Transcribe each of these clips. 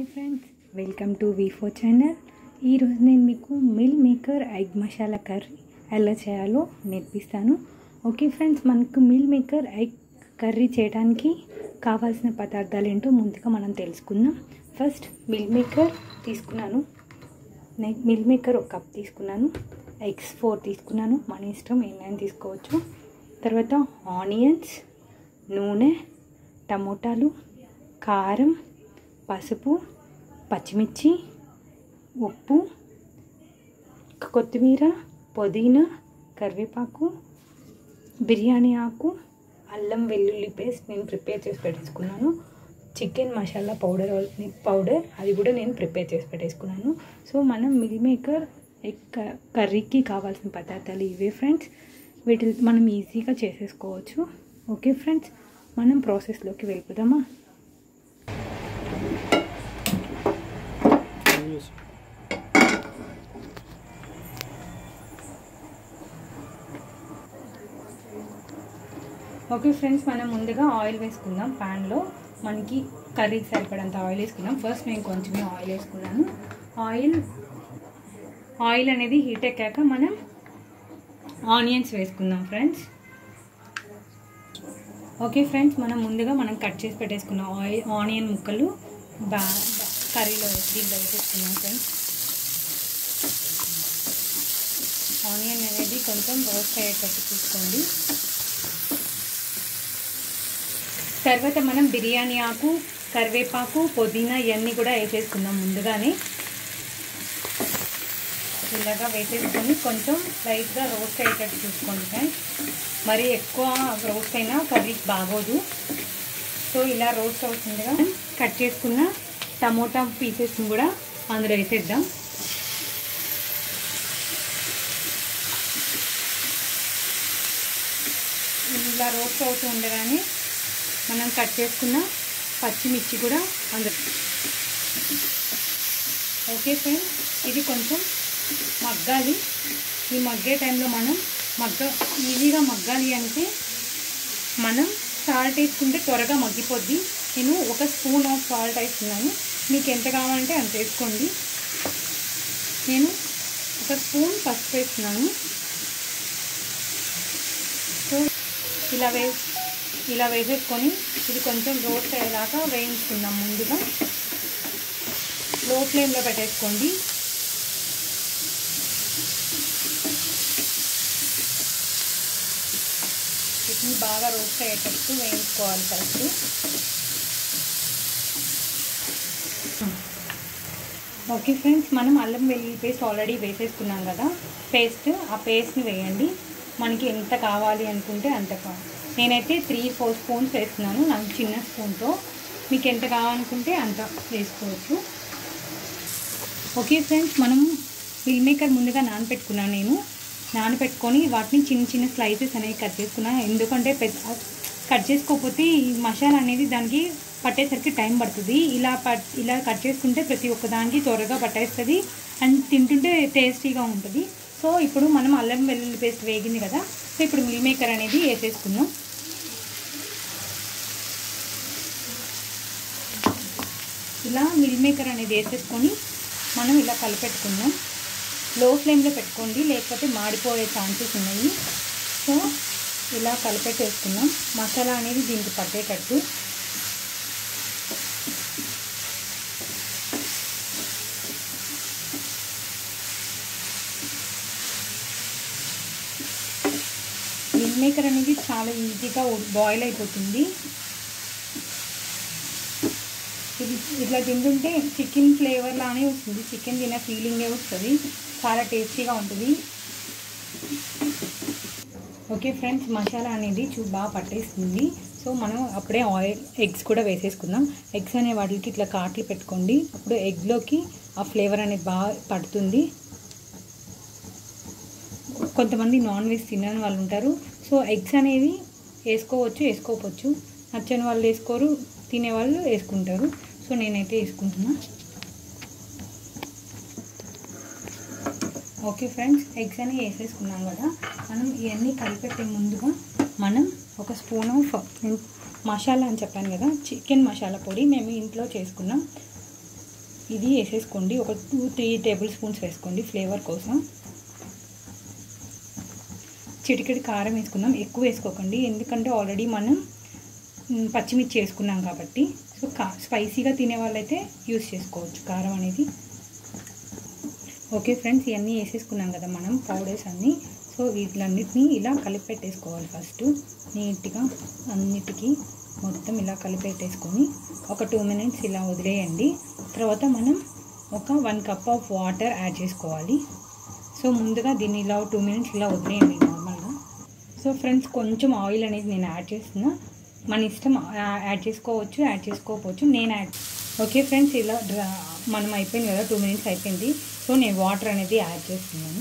Hi friends welcome to V four channel ఈరోజు నేను మీకు meal maker egg masala curry ఎలా చేయాలో నేర్పిస్తాను ఓకే ఫ్రెండ్స్ మనకు మిల్ మేకర్ ఎగ్ కర్రీ చేయడానికి కావాల్సిన పదార్థాలు ఏంటో ముందుగా మనం తెలుసుకుందాం ఫస్ట్ మిల్ మేకర్ తీసుకున్నాను నె- మిల్ మేకర్ ఒక కప్ తీసుకున్నాను ఎగ్స్ ఫోర్ తీసుకున్నాను మన ఇష్టం ఎన్నైనా తీసుకోవచ్చు తర్వాత ఆనియన్స్ నూనె టమోటాలు కారం పసుపు పచ్చిమిర్చి ఉప్పు కొత్తిమీర పుదీనా కరివేపాకు బిర్యానీ ఆకు అల్లం వెల్లుల్లి పేస్ట్ నేను ప్రిపేర్ చేసి పెట్టేసుకున్నాను చికెన్ మసాలా పౌడర్ పౌడర్ అది కూడా నేను ప్రిపేర్ చేసి పెట్టేసుకున్నాను సో మనం మిల్ మేకర్ ఎగ్ క- కర్రీకి కావాల్సిన పదార్థాలు ఇవే ఫ్రెండ్స్ వీటి మనం ఈజీగా చేసేసుకోవచ్చు ఓకే ఫ్రెండ్స్ మనం ప్రాసెస్లోకి వెళ్ళిపోదామా ఓకే ఫ్రెండ్స్ మనం ముందుగా ఆయిల్ వేసుకుందాం ప్యాన్లో మనకి కర్రీకి సరిపడంత ఆయిల్ వేసుకుందాం ఫస్ట్ నేను కొంచెమే ఆయిల్ వేసుకున్నాను ఆయిల్ ఆయిల్ అనేది హీట్ ఎక్కాక మనం ఆనియన్స్ వేసుకుందాం ఫ్రెండ్స్ ఓకే ఫ్రెండ్స్ మనం ముందుగా మనం కట్ చేసి పెట్టేసుకున్న ఆయిల్ ఆనియన్ ముక్కలు బా బా- కర్రీలో వేసి దీంట్లో వేసేసుకున్నాం ఫ్రెండ్స్ ఆనియన్ అనేది కొంచెం రోస్ట్ అయ్యేటట్టు చూసుకోండి తర్వాత మనం బిర్యానీ ఆకు కరివేపాకు పుదీనా ఇవన్నీ కూడా వేసేసుకుందాం ముందుగానే ఇలాగా వేసేసుకొని కొంచెం లైట్గా రోస్ట్ అయ్యేటట్టు చూసుకోండి ఫ్రెండ్స్ మరి ఎక్కువ రోస్ట్ అయినా కర్రీకి బాగోదు సో ఇలా రోస్ట్ అవుతుందిగా కట్ చేసుకున్న టమోటా పీసెస్ని కూడా అందులో వేసేద్దాం ఇలా రోస్ట్ అవుతూ ఉండగానే మనం కట్ చేసుకున్న పచ్చిమిర్చి కూడా అందులో ఓకే ఫ్రెండ్స్ ఇది కొంచెం మగ్గాలి ఈ మగ్గే టైంలో మనం మగ్గ ఈజీగా మగ్గాలి అంటే మనం సాల్ట్ వేసుకుంటే త్వరగా మగ్గిపోద్ది నేను ఒక స్పూన్ ఆఫ్ సాల్ట్ వేస్తున్నాను మీకు ఎంత కావాలంటే అంత వేసుకోండి నేను ఒక స్పూన్ పసుపు వేస్తున్నాను సో ఇలా వే ఇలా వేసేసుకొని ఇది కొంచెం రోస్ట్ అయ్యేలాగా వేయించుకుందాం ముందుగా లో ఫ్లేమ్లో పెట్టేసుకోండి వీటిని బాగా రోస్ట్ అయ్యేటట్టు వేయించుకోవాలి ఫస్ట్ ఓకే ఫ్రెండ్స్ మనం అల్లం వెల్లుల్లి పేస్ట్ ఆల్రెడీ వేసేసుకున్నాం కదా పేస్ట్ ఆ పేస్ట్ని వేయండి మనకి ఎంత కావాలి అనుకుంటే అంత కావాలి నేనైతే త్రీ ఫోర్ స్పూన్స్ వేస్తున్నాను నాకు చిన్న స్పూన్తో మీకు ఎంత కావాలనుకుంటే అంత వేసుకోవచ్చు ఓకే ఫ్రెండ్స్ మనం మిల్ మేకర్ ముందుగా నానపెట్టుకున్నాను నేను నానపెట్టుకొని వాటిని చిన్న చిన్న స్లైసెస్ అనేవి కట్ చేసుకున్నాను ఎందుకంటే పెద్ద కట్ చేసుకోకపోతే ఈ మసాలా అనేది దానికి పట్టేసరికి టైం పడుతుంది ఇలా పట్ ఇలా కట్ చేసుకుంటే ప్రతి ఒక్క దానికి త్వరగా పట్టేస్తుంది అండ్ తింటుంటే టేస్టీగా ఉంటుంది సో ఇప్పుడు మనం అల్లం వెల్లుల్లి పేస్ట్ వేగింది కదా సో ఇప్పుడు మిల్ మేకర్ అనేది వేసేసుకుందాం ఇలా మిల్ మేకర్ అనేది వేసేసుకొని మనం ఇలా కలిపెట్టుకుందాం లో ఫ్లేమ్లో పెట్టుకోండి లేకపోతే మాడిపోయే ఛాన్సెస్ ఉన్నాయి సో ఇలా కలిపెట్టేసుకుందాం మసాలా అనేది దీనికి పట్టేటట్టు మిల్ మేకర్ అనేది చాలా ఈజీగా బాయిల్ అయిపోతుంది ఇది ఇట్లా తింటుంటే చికెన్ ఫ్లేవర్ లానే వస్తుంది చికెన్ తినే ఫీలింగే వస్తుంది చాలా టేస్టీగా ఉంటుంది ఓకే ఫ్రెండ్స్ మసాలా అనేది చూ బాగా పట్టేస్తుంది సో మనం అప్పుడే ఆయిల్ ఎగ్స్ కూడా వేసేసుకుందాం ఎగ్స్ అనే వాటికి ఇట్లా కాట్లు పెట్టుకోండి అప్పుడు ఎగ్లోకి ఆ ఫ్లేవర్ అనేది బాగా పడుతుంది కొంతమంది నాన్ వెజ్ తినని వాళ్ళు ఉంటారు సో ఎగ్స్ అనేవి వేసుకోవచ్చు వేసుకోవచ్చు నచ్చని వాళ్ళు వేసుకోరు తినేవాళ్ళు వేసుకుంటారు సో నేనైతే వేసుకుంటున్నా ఓకే ఫ్రెండ్స్ ఎగ్స్ అని వేసేసుకున్నాం కదా మనం ఇవన్నీ కలిపెట్టే ముందుగా మనం ఒక స్పూన్ ఆఫ్ మసాలా అని చెప్పాను కదా చికెన్ మసాలా పొడి మేము ఇంట్లో చేసుకున్నాం ఇది వేసేసుకోండి ఒక టూ త్రీ టేబుల్ స్పూన్స్ వేసుకోండి ఫ్లేవర్ కోసం చిటికెడి కారం వేసుకుందాం ఎక్కువ వేసుకోకండి ఎందుకంటే ఆల్రెడీ మనం మ్, పచ్చిమిర్చి వేసుకున్నాం కాబట్టి సో కా స్పైసీగా తినే వాళ్ళైతే యూస్ చేసుకోవచ్చు కారం అనేది ఓకే ఫ్రెండ్స్ ఇవన్నీ వేసేసుకున్నాం కదా మనం పౌడర్స్ అన్నీ సో వీటిలన్నిటినీ ఇలా కలిపి పెట్టేసుకోవాలి ఫస్ట్ నీట్గా అన్నిటికీ మొత్తం ఇలా కలిపి పెట్టేసుకొని ఒక టూ మినిట్స్ ఇలా వదిలేయండి తర్వాత మనం ఒక one cup of water add చేసుకోవాలి సో ముందుగా దీన్ని ఇలా టూ మినిట్స్ ఇలా వదిలేయండి నార్మల్గా సో ఫ్రెండ్స్ కొంచెం ఆయిల్ అనేది నేను యాడ్ చేస్తున్నా మన ఇష్టం ఆ- యాడ్ చేసుకోవచ్చు యాడ్ చేసుకోకపోవచ్చు నేను యాడ్ ఓకే ఫ్రెండ్స్ ఇలా డ్రా మనం అయిపోయింది కదా టూ మినిట్స్ అయిపోయింది సో నేను వాటర్ అనేది యాడ్ చేస్తున్నాను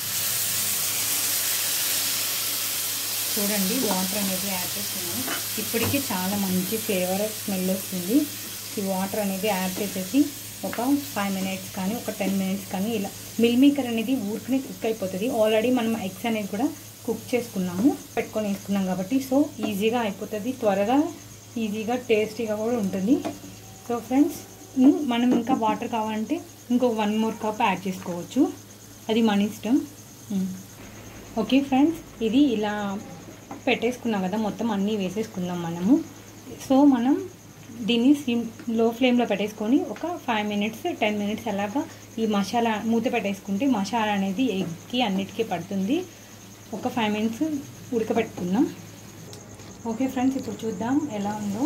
చూడండి వాటర్ అనేది యాడ్ చేస్తున్నాను ఇప్పటికీ చాలా మంచి ఫ్లేవర్ స్మెల్ వస్తుంది ఈ వాటర్ అనేది యాడ్ చేసేసి ఒక ఫైవ్ మినిట్స్ కానీ ఒక టెన్ మినిట్స్ కానీ ఇలా మిల్ మేకర్ అనేది ఊరికనే కుక్ అయిపోతుంది ఆల్రెడీ మనం ఎగ్స్ అనేది కూడా కుక్ చేసుకున్నాము పెట్టుకొని వేసుకున్నాం కాబట్టి సో ఈజీగా అయిపోతుంది త్వరగా ఈజీగా టేస్టీగా కూడా ఉంటుంది సో ఫ్రెండ్స్ మనం ఇంకా వాటర్ కావాలంటే ఇంకో వన్ మోర్ కప్ యాడ్ చేసుకోవచ్చు అది మన ఇష్టం మ్మ్. ఓకే ఫ్రెండ్స్ ఇది ఇలా పెట్టేసుకున్నాం కదా మొత్తం అన్నీ వేసేసుకుందాం మనము సో మనం దీన్ని సిమ్ లో ఫ్లేమ్లో పెట్టేసుకొని ఒక ఫైవ్ మినిట్స్ టెన్ మినిట్స్ అలాగా ఈ మసాలా మూత పెట్టేసుకుంటే మసాలా అనేది ఎగ్కి అన్నిటికీ పడుతుంది ఒక ఫైవ్ మినిట్స్ ఉడకబెట్టుకుందాం ఓకే ఫ్రెండ్స్ ఇప్పుడు చూద్దాం ఎలా ఉందో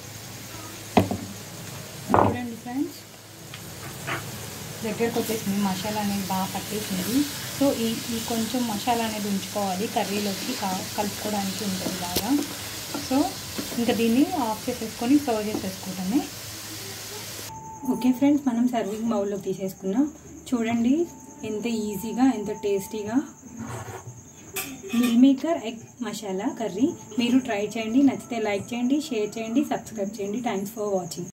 చూడండి ఫ్రెండ్స్ దగ్గరకు వచ్చేసింది మసాలా అనేది బాగా పట్టేసింది సో ఈ ఈ కొంచెం మసాలా అనేది ఉంచుకోవాలి కర్రీలోకి కా కలుపుకోవడానికి ఉంటుంది బాగా సో ఇంకా దీన్ని ఆఫ్ చేసేసుకొని సర్వ్ చేసేసుకోవడమే ఓకే ఫ్రెండ్స్ మనం సర్వింగ్ బౌల్లో తీసేసుకున్నాం చూడండి ఎంత ఈజీగా ఎంత టేస్టీగా meal maker egg masala curry మీరు ట్రై చేయండి నచ్చితే లైక్ చేయండి షేర్ చేయండి సబ్స్క్రైబ్ చేయండి థ్యాంక్స్ ఫర్ వాచింగ్